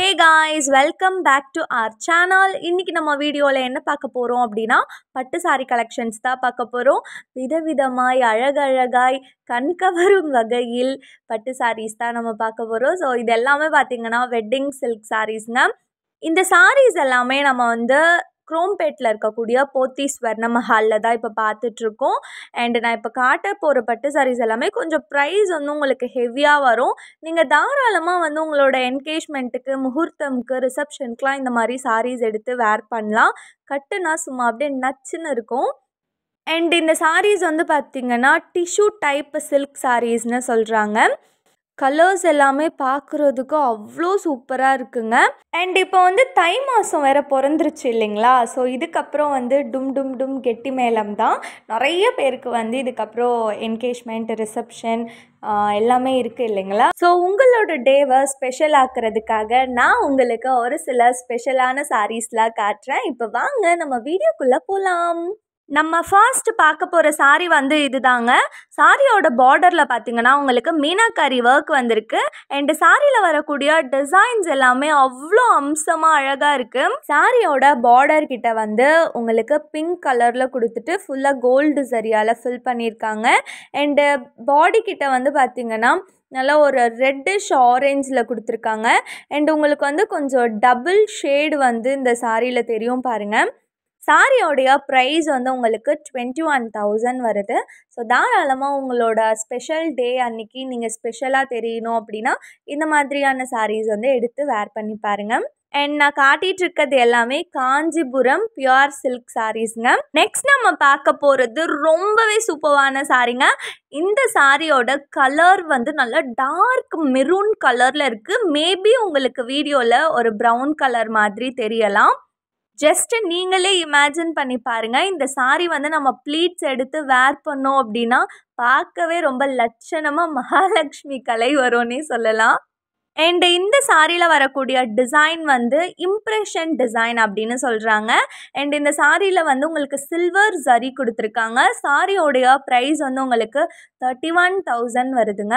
hey guys welcome back to our channel இன்றைக்கி நம்ம வீடியோவில் என்ன பார்க்க போகிறோம் அப்படின்னா பட்டு சாரி கலெக்ஷன்ஸ் தான் பார்க்க போகிறோம் விதவிதமாய் அழகழகாய் கண்கவரும் வகையில் பட்டு சாரீஸ் தான் நம்ம பார்க்க போகிறோம் ஸோ இது எல்லாமே பார்த்திங்கன்னா வெட்டிங் சில்க் சாரீஸ்ங்க இந்த சாரீஸ் எல்லாமே நம்ம வந்து குரோம்பேட்டில் இருக்கக்கூடிய போத்தி ஸ்வர்ண மஹாலில் தான் இப்போ பார்த்துட்ருக்கோம் அண்ட் நான் இப்போ காட்ட போகிற பட்டு சாரீஸ் எல்லாமே கொஞ்சம் ப்ரைஸ் வந்து உங்களுக்கு ஹெவியாக வரும் நீங்கள் தாராளமாக வந்து உங்களோட என்கேஜ்மெண்ட்டுக்கு முகூர்த்தம்க்கு ரிசப்ஷனுக்குலாம் இந்த மாதிரி சாரீஸ் எடுத்து வேர் பண்ணலாம் கட்டுனா சும்மா அப்படியே நச்சுன்னு இருக்கும் அண்ட் இந்த சாரீஸ் வந்து பார்த்திங்கன்னா டிஷ்யூ டைப் சில்க் சாரீஸ்னு சொல்கிறாங்க கலர்ஸ் எல்லாமே பார்க்குறதுக்கு அவ்வளோ சூப்பராக இருக்குங்க அண்ட் இப்போ வந்து தை மாதம் வேறு பிறந்துருச்சு இல்லைங்களா ஸோ இதுக்கப்புறம் வந்து டும் டும் டும் கெட்டி மேளம் தான் நிறைய பேருக்கு வந்து இதுக்கப்புறம் என்கேஜ்மெண்ட் ரிசப்ஷன் எல்லாமே இருக்குது இல்லைங்களா ஸோ உங்களோட டேவை ஸ்பெஷல் ஆக்கிறதுக்காக நான் உங்களுக்கு ஒரு சில ஸ்பெஷலான சாரீஸ்லாம் காட்டுறேன் இப்போ வாங்க நம்ம வீடியோக்குள்ளே போகலாம் நம்ம ஃபர்ஸ்ட் பார்க்க போகிற சாரீ வந்து இதுதாங்க சாரியோட பார்டரில் பார்த்தீங்கன்னா உங்களுக்கு மீனாக்காரி ஒர்க் வந்திருக்கு அண்ட் சாரியில் வரக்கூடிய டிசைன்ஸ் எல்லாமே அவ்வளோ அம்சமாக அழகாக இருக்குது சாரியோட பார்டர் கிட்ட வந்து உங்களுக்கு பிங்க் கலரில் கொடுத்துட்டு ஃபுல்லாக கோல்டு சரியால் ஃபில் பண்ணியிருக்காங்க அண்டு பாடி கிட்ட வந்து பார்த்தீங்கன்னா நல்லா ஒரு ரெட்டிஷ் ஆரேஞ்சில் கொடுத்துருக்காங்க அண்ட் உங்களுக்கு வந்து கொஞ்சம் டபுள் ஷேடு வந்து இந்த சாரியில் தெரியும் பாருங்கள் சாரியோடைய ப்ரைஸ் வந்து உங்களுக்கு டுவெண்ட்டி ஒன் தௌசண்ட் வருது ஸோ தாராளமாக உங்களோட ஸ்பெஷல் டே அன்னைக்கு நீங்கள் ஸ்பெஷலாக தெரியணும் அப்படின்னா இந்த மாதிரியான சாரீஸ் வந்து எடுத்து வேர் பண்ணி பாருங்கள் அண்ட் நான் காட்டிகிட்டு இருக்கிறது எல்லாமே காஞ்சிபுரம் பியூர் சில்க் சாரீஸ்ங்க நெக்ஸ்ட் நம்ம பார்க்க போகிறது ரொம்பவே சூப்பரான சாரீங்க இந்த சாரியோட கலர் வந்து நல்லா டார்க் மெரூன் கலரில் இருக்குது மேபி உங்களுக்கு வீடியோவில் ஒரு ப்ரௌன் கலர் மாதிரி தெரியலாம் ஜஸ்ட்டு நீங்களே இமேஜின் பண்ணி பாருங்கள் இந்த சாரீ வந்து நம்ம ப்ளீட்ஸ் எடுத்து வேர் பண்ணோம் அப்படின்னா பார்க்கவே ரொம்ப லட்சணமாக மகாலட்சுமி கலை வரும்னே சொல்லலாம் அண்ட் இந்த சாரியில் வரக்கூடிய டிசைன் வந்து இம்ப்ரெஷன் டிசைன் அப்படின்னு சொல்கிறாங்க அண்ட் இந்த சாரியில் வந்து உங்களுக்கு சில்வர் ஜரி கொடுத்துருக்காங்க சாரியோடைய ப்ரைஸ் வந்து உங்களுக்கு தேர்ட்டி ஒன் தௌசண்ட் வருதுங்க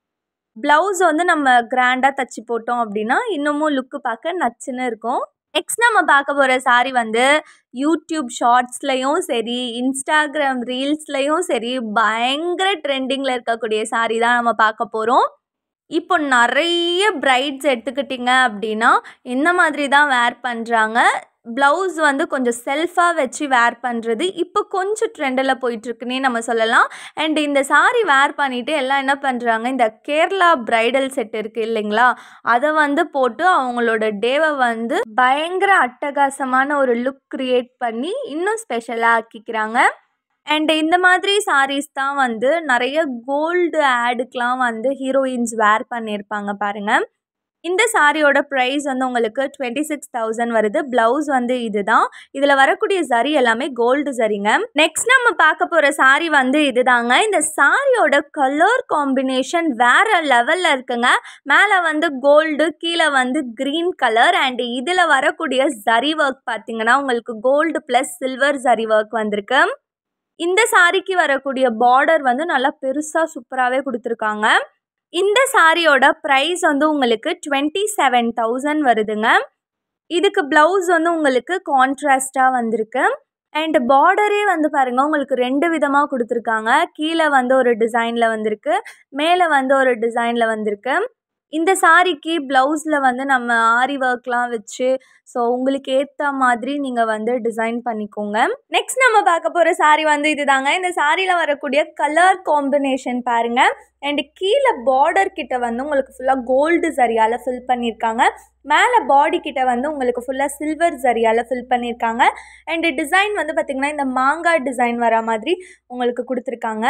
ப்ளவுஸ் வந்து நம்ம கிராண்டாக தச்சு போட்டோம் அப்படின்னா இன்னமும் லுக்கு பார்க்க நச்சுன்னு இருக்கும் நெக்ஸ்ட் நம்ம பார்க்க போகிற சாரீ வந்து யூடியூப் ஷார்ட்ஸ்லையும் சரி இன்ஸ்டாகிராம் ரீல்ஸ்லையும் சரி பயங்கர ட்ரெண்டிங்கில் இருக்கக்கூடிய சாரீ தான் நம்ம பார்க்க போகிறோம் இப்போ நிறைய பிரைட்ஸ் எடுத்துக்கிட்டிங்க அப்படின்னா இந்த மாதிரி தான் வேர் பண்ணுறாங்க ப்ளவுஸ் வந்து கொஞ்சம் செல்ஃபாக வச்சு வேர் பண்ணுறது இப்போ கொஞ்சம் ட்ரெண்டில் போயிட்டுருக்குன்னே நம்ம சொல்லலாம் அண்ட் இந்த சாரீ வேர் பண்ணிவிட்டு எல்லாம் என்ன பண்ணுறாங்க இந்த கேரளா ப்ரைடல் செட் இருக்குது இல்லைங்களா அதை வந்து போட்டு அவங்களோட டேவை வந்து பயங்கர அட்டகாசமான ஒரு லுக் க்ரியேட் பண்ணி இன்னும் ஸ்பெஷலாக ஆக்கிக்கிறாங்க அண்ட் இந்த மாதிரி சாரீஸ் தான் வந்து நிறைய கோல்டு ஆடுக்கெலாம் வந்து ஹீரோயின்ஸ் வேர் பண்ணியிருப்பாங்க பாருங்கள் இந்த சாரியோட ப்ரைஸ் வந்து உங்களுக்கு டுவெண்ட்டி சிக்ஸ் தௌசண்ட் வருது ப்ளவுஸ் வந்து இதுதான் இதில் வரக்கூடிய சரி எல்லாமே கோல்டு சரிங்க நெக்ஸ்ட் நம்ம பார்க்க போகிற சாரி வந்து இதுதாங்க இந்த சாரியோட கலர் காம்பினேஷன் வேற லெவலில் இருக்குங்க மேலே வந்து கோல்டு கீழே வந்து க்ரீன் கலர் அண்ட் இதில் வரக்கூடிய சரி ஒர்க் பார்த்தீங்கன்னா உங்களுக்கு gold plus silver zari work வந்திருக்கு இந்த சாரிக்கு வரக்கூடிய பார்டர் வந்து நல்லா பெருசாக சூப்பராகவே கொடுத்துருக்காங்க இந்த சாரியோட ப்ரைஸ் வந்து உங்களுக்கு டுவெண்ட்டி செவன் தௌசண்ட் வருதுங்க இதுக்கு ப்ளவுஸ் வந்து உங்களுக்கு கான்ட்ராஸ்டாக வந்திருக்கு அண்ட் பார்டரே வந்து பாருங்கள் உங்களுக்கு ரெண்டு விதமாக கொடுத்துருக்காங்க கீழே வந்து ஒரு டிசைனில் வந்திருக்கு மேலே வந்து ஒரு டிசைனில் வந்திருக்கு இந்த சாரிக்கு ப்ளவுஸில் வந்து நம்ம ஆரி ஒர்க்லாம் வச்சு ஸோ உங்களுக்கு ஏற்ற மாதிரி நீங்கள் வந்து டிசைன் பண்ணிக்கோங்க நெக்ஸ்ட் நம்ம பார்க்க போகிற சாரீ வந்து இதுதாங்க இந்த சாரியில் வரக்கூடிய கலர் காம்பினேஷன் பாருங்கள் அண்ட் கீழே பார்டர் கிட்ட வந்து உங்களுக்கு ஃபுல்லாக கோல்டு சரியால் ஃபில் பண்ணியிருக்காங்க மேலே பாடி கிட்ட வந்து உங்களுக்கு ஃபுல்லாக சில்வர் சரியால் ஃபில் பண்ணியிருக்காங்க அண்டு டிசைன் வந்து பார்த்திங்கன்னா இந்த மாங்காய் டிசைன் வர மாதிரி உங்களுக்கு கொடுத்துருக்காங்க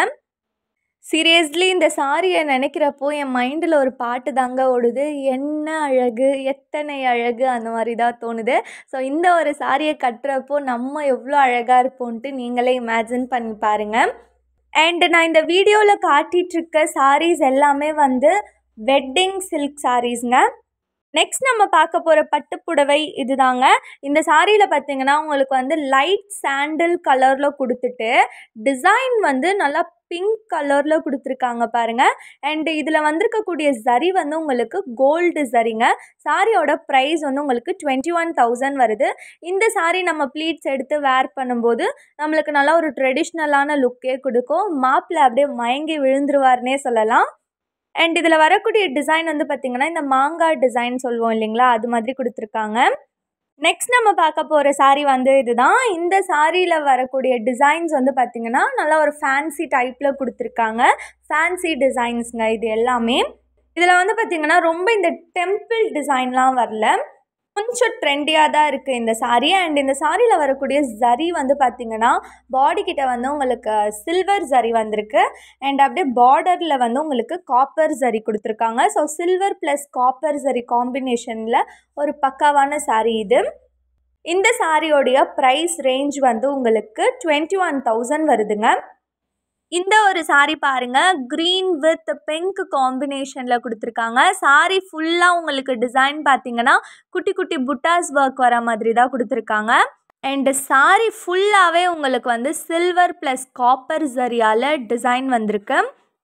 சீரியஸ்லி இந்த சாரியை நினைக்கிறப்போ என் மைண்டில் ஒரு பாட்டு தாங்க ஓடுது என்ன அழகு எத்தனை அழகு அந்த மாதிரி தான் தோணுது ஸோ இந்த ஒரு சாரியை கட்டுறப்போ நம்ம எவ்வளோ அழகாக இருப்போன்ட்டு நீங்களே இமேஜின் பண்ணி பாருங்கள் அண்டு நான் இந்த வீடியோவில் காட்டிகிட்ருக்க சாரீஸ் எல்லாமே வந்து வெட்டிங் சில்க் சாரீஸ்ங்க நெக்ஸ்ட் நம்ம பார்க்க போகிற பட்டுப்புடவை இதுதாங்க இந்த சாரியில் பார்த்தீங்கன்னா உங்களுக்கு வந்து லைட் சாண்டில் கலரில் கொடுத்துட்டு டிசைன் வந்து நல்லா பிங்க் கலரில் கொடுத்துருக்காங்க பாருங்கள் அண்டு இதில் வந்திருக்கக்கூடிய சரி வந்து உங்களுக்கு கோல்டு சரிங்க சாரியோட ப்ரைஸ் வந்து உங்களுக்கு டுவெண்ட்டி ஒன் தௌசண்ட் வருது இந்த சாரி நம்ம ப்ளீட்ஸ் எடுத்து வேர் பண்ணும்போது நம்மளுக்கு நல்லா ஒரு ட்ரெடிஷ்னலான லுக்கே கொடுக்கும் மாப்பிள்ளை அப்படியே மயங்கி விழுந்துருவார்னே சொல்லலாம் அண்ட் இதில் வரக்கூடிய டிசைன் வந்து பார்த்திங்கன்னா இந்த மாங்காய் டிசைன் சொல்லுவோம் இல்லைங்களா அது மாதிரி கொடுத்துருக்காங்க நெக்ஸ்ட் நம்ம பார்க்க போகிற saree வந்து இதுதான் இந்த சாரியில் வரக்கூடிய டிசைன்ஸ் வந்து பார்த்திங்கன்னா நல்லா ஒரு ஃபேன்சி டைப்பில் கொடுத்துருக்காங்க ஃபேன்சி டிசைன்ஸுங்க இது எல்லாமே இதில் வந்து பார்த்திங்கன்னா ரொம்ப இந்த டெம்பிள் டிசைன்லாம் வரல கொஞ்சம் ட்ரெண்டியாக தான் இருக்குது இந்த saree அண்ட் இந்த சாரியில் வரக்கூடிய ஜரி வந்து பார்த்திங்கன்னா பாடி கிட்ட வந்து உங்களுக்கு சில்வர் ஜரி வந்திருக்கு அண்ட் அப்படியே பார்டரில் வந்து உங்களுக்கு காப்பர் ஜரி கொடுத்துருக்காங்க so silver plus copper zari காம்பினேஷனில் ஒரு பக்காவான saree இது இந்த சாரியோடைய ப்ரைஸ் ரேஞ்ச் வந்து உங்களுக்கு டுவெண்ட்டி ஒன் தௌசண்ட் வருதுங்க இந்த ஒரு saree பாருங்க க்ரீன் வித் பிங்க் காம்பினேஷனில் கொடுத்துருக்காங்க saree ஃபுல்லாக உங்களுக்கு டிசைன் பார்த்தீங்கன்னா குட்டி குட்டி புட்டாஸ் ஒர்க் வர மாதிரி தான் கொடுத்துருக்காங்க அண்டு saree ஃபுல்லாகவே உங்களுக்கு வந்து சில்வர் ப்ளஸ் காப்பர் சரியால் டிசைன் வந்திருக்கு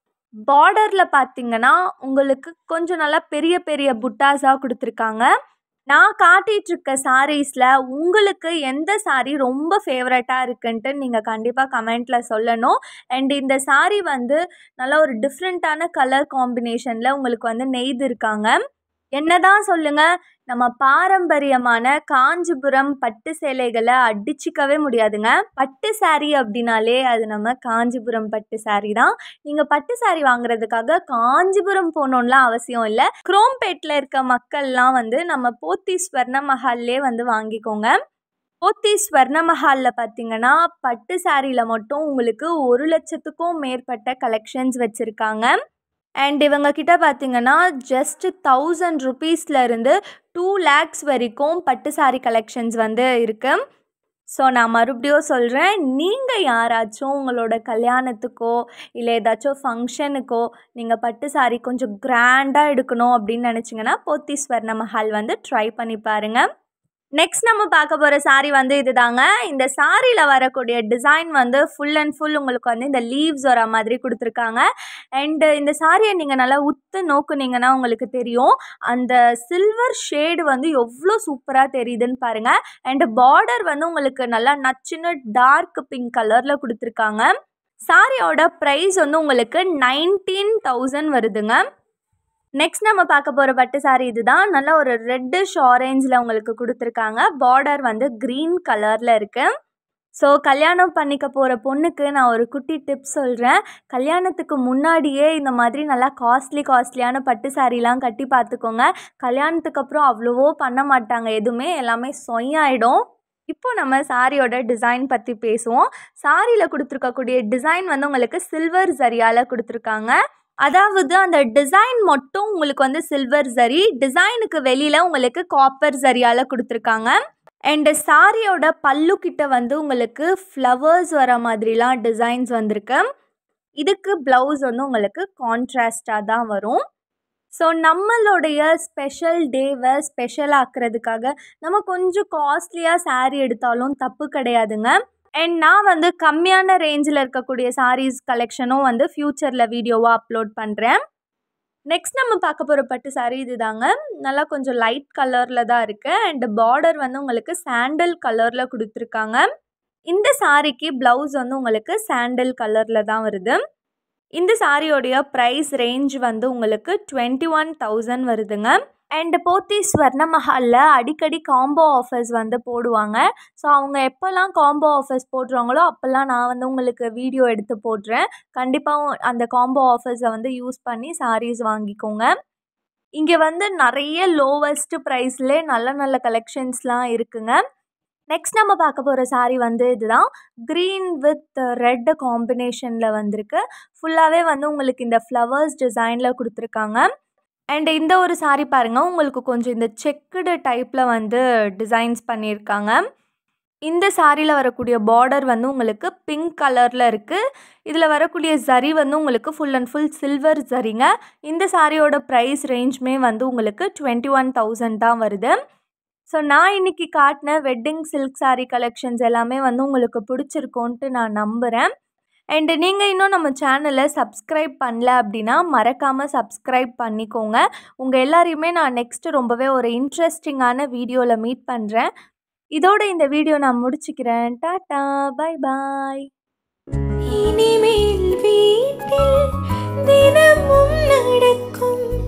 பார்டரில் பார்த்தீங்கன்னா உங்களுக்கு கொஞ்சம் நல்லா பெரிய பெரிய புட்டாஸாக கொடுத்துருக்காங்க நான் காட்டிகிட்டு இருக்க சாரீஸில் உங்களுக்கு எந்த saree ரொம்ப ஃபேவரட்டாக இருக்குன்ட்டு நீங்கள் கண்டிப்பாக கமெண்ட்டில் சொல்லணும் அண்ட் இந்த saree வந்து நல்லா ஒரு டிஃப்ரெண்ட்டான கலர் காம்பினேஷனில் உங்களுக்கு வந்து நெய்திருக்காங்க என்னதான் சொல்லுங்கள் நம்ம பாரம்பரியமான காஞ்சிபுரம் பட்டு சேலைகளை அடிச்சிக்கவே முடியாதுங்க பட்டு saree அப்படின்னாலே அது நம்ம காஞ்சிபுரம் பட்டு saree தான் நீங்கள் பட்டு saree வாங்குறதுக்காக காஞ்சிபுரம் போகணுன்னுலாம் அவசியம் இல்லை குரோம்பேட்டில் இருக்க மக்கள்லாம் வந்து நம்ம போத்தி ஸ்வர்ண மஹால்லே வந்து வாங்கிக்கோங்க போத்தி ஸ்வர்ண மஹாலில் பார்த்தீங்கன்னா பட்டு சாரியில் மட்டும் உங்களுக்கு ஒரு லட்சத்துக்கும் மேற்பட்ட கலெக்ஷன்ஸ் வச்சுருக்காங்க அண்ட் இவங்க கிட்ட பார்த்தீங்கன்னா ஜஸ்ட் தௌசண்ட் ருபீஸ்லேருந்து டூ லேக்ஸ் வரைக்கும் பட்டு சாரி கலெக்ஷன்ஸ் வந்து இருக்குது ஸோ நான் மறுபடியும் சொல்கிறேன் நீங்கள் யாராச்சும் உங்களோட கல்யாணத்துக்கோ இல்லை ஏதாச்சும் ஃபங்க்ஷனுக்கோ நீங்கள் பட்டு சாரி கொஞ்சம் கிராண்டாக எடுக்கணும் அப்படின்னு நினச்சிங்கன்னா போத்தி ஸ்வர்ண மஹால் வந்து ட்ரை பண்ணி பாருங்கள் நெக்ஸ்ட் நம்ம பார்க்க போகிற saree வந்து இதுதாங்க இந்த சாரியில் வரக்கூடிய டிசைன் வந்து ஃபுல் அண்ட் ஃபுல் உங்களுக்கு வந்து இந்த லீவ்ஸ் வர மாதிரி கொடுத்துருக்காங்க அண்டு இந்த சாரியை நீங்கள் நல்லா உத்து நோக்குனீங்கன்னா உங்களுக்கு தெரியும் அந்த சில்வர் ஷேடு வந்து எவ்வளோ சூப்பராக தெரியுதுன்னு பாருங்கள் அண்டு பார்டர் வந்து உங்களுக்கு நல்லா நச்சுன்னு டார்க் பிங்க் கலரில் கொடுத்துருக்காங்க சாரியோட ப்ரைஸ் வந்து உங்களுக்கு நைன்டீன் தௌசண்ட் வருதுங்க நெக்ஸ்ட் நம்ம பார்க்க போகிற பட்டு சாரி இதுதான் நல்ல ஒரு ரெட்டிஷ் ஆரேஞ்சில் உங்களுக்கு கொடுத்துருக்காங்க பார்டர் வந்து க்ரீன் கலரில் இருக்குது ஸோ கல்யாணம் பண்ணிக்க போகிற பொண்ணுக்கு நான் ஒரு குட்டி டிப்ஸ் சொல்கிறேன் கல்யாணத்துக்கு முன்னாடியே இந்த மாதிரி நல்லா காஸ்ட்லி காஸ்ட்லியான பட்டு சாரீலாம் கட்டி பார்த்துக்கோங்க கல்யாணத்துக்கு அப்புறம் அவ்வளவோ பண்ண மாட்டாங்க எதுவுமே எல்லாமே சொய்யாயிடும் இப்போ நம்ம சாரியோட டிசைன் பற்றி பேசுவோம் சாரியில் கொடுத்துருக்கக்கூடிய டிசைன் வந்து உங்களுக்கு சில்வர் சரியால் கொடுத்துருக்காங்க அதாவது அந்த டிசைன் மட்டும் உங்களுக்கு வந்து சில்வர் சரி டிசைனுக்கு வெளியில் உங்களுக்கு காப்பர் சரியால் கொடுத்துருக்காங்க அண்டு சாரியோட பல்லு கிட்ட வந்து உங்களுக்கு ஃப்ளவர்ஸ் வர மாதிரிலாம் டிசைன்ஸ் வந்திருக்கு இதுக்கு ப்ளவுஸ் வந்து உங்களுக்கு கான்ட்ராஸ்டாக தான் வரும் ஸோ நம்மளுடைய ஸ்பெஷல் டேவை ஸ்பெஷல் ஆக்கிறதுக்காக நம்ம கொஞ்சம் காஸ்ட்லியாக saree எடுத்தாலும் தப்பு கிடையாதுங்க அண்ட் நான் வந்து கம்மியான ரேஞ்சில் இருக்கக்கூடிய sarees கலெக்ஷனும் வந்து ஃப்யூச்சரில் வீடியோவாக அப்லோட் பண்ணுறேன் நெக்ஸ்ட் நம்ம பார்க்க போகிற பட்டு saree இதுதாங்க நல்லா கொஞ்சம் லைட் கலரில் தான் இருக்குது அண்ட் பார்டர் வந்து உங்களுக்கு சாண்டல் கலரில் கொடுத்துருக்காங்க இந்த சாரிக்கு ப்ளவுஸ் வந்து உங்களுக்கு சாண்டல் கலரில் தான் வருது இந்த சாரியோடைய ப்ரைஸ் ரேஞ்ச் வந்து உங்களுக்கு டுவெண்ட்டி ஒன் தௌசண்ட் வருதுங்க அண்ட் போத்தி ஸ்வர்ண மஹாலில் அடிக்கடி காம்போ ஆஃபர்ஸ் வந்து போடுவாங்க ஸோ அவங்க எப்போல்லாம் காம்போ ஆஃபர்ஸ் போடுறாங்களோ அப்போல்லாம் நான் வந்து உங்களுக்கு வீடியோ எடுத்து போடுறேன் கண்டிப்பாக அந்த காம்போ ஆஃபர்ஸை வந்து யூஸ் பண்ணி சாரீஸ் வாங்கிக்கோங்க இங்கே வந்து நிறைய லோவஸ்ட் ப்ரைஸ்லேயே நல்ல நல்ல கலெக்ஷன்ஸ்லாம் இருக்குங்க நெக்ஸ்ட் நம்ம பார்க்க போகிற saree வந்து இதுதான் க்ரீன் வித் ரெட் காம்பினேஷனில் வந்திருக்கு ஃபுல்லாகவே வந்து உங்களுக்கு இந்த ஃப்ளவர்ஸ் டிசைனில் கொடுத்துருக்காங்க அண்ட் இந்த ஒரு saree பாருங்கள் உங்களுக்கு கொஞ்சம் இந்த செக்குடு டைப்பில் வந்து டிசைன்ஸ் பண்ணியிருக்காங்க இந்த சாரியில் வரக்கூடிய பார்டர் வந்து உங்களுக்கு பிங்க் கலரில் இருக்குது இதில் வரக்கூடிய ஜரி வந்து உங்களுக்கு ஃபுல் அண்ட் ஃபுல் சில்வர் ஜரிங்க இந்த சாரியோட ப்ரைஸ் ரேஞ்சுமே வந்து உங்களுக்கு டுவெண்ட்டி ஒன் தௌசண்ட் தான் வருது ஸோ நான் இன்றைக்கி காட்டின வெட்டிங் சில்க் saree கலெக்ஷன்ஸ் எல்லாமே வந்து உங்களுக்கு பிடிச்சிருக்கோன்ட்டு நான் நம்புகிறேன் அண்டு நீங்கள் இன்னும் நம்ம சேனலை சப்ஸ்கிரைப் பண்ணல அப்படின்னா மறக்காமல் சப்ஸ்கிரைப் பண்ணிக்கோங்க உங்கள் எல்லாரையுமே நான் நெக்ஸ்ட்டு ரொம்பவே ஒரு இன்ட்ரெஸ்டிங்கான வீடியோவில் மீட் பண்ணுறேன் இதோட இந்த வீடியோ நான் முடிச்சுக்கிறேன் டாட்டா பை பாய் இனிமேல் வீட்டில் தினமும் நடக்கும்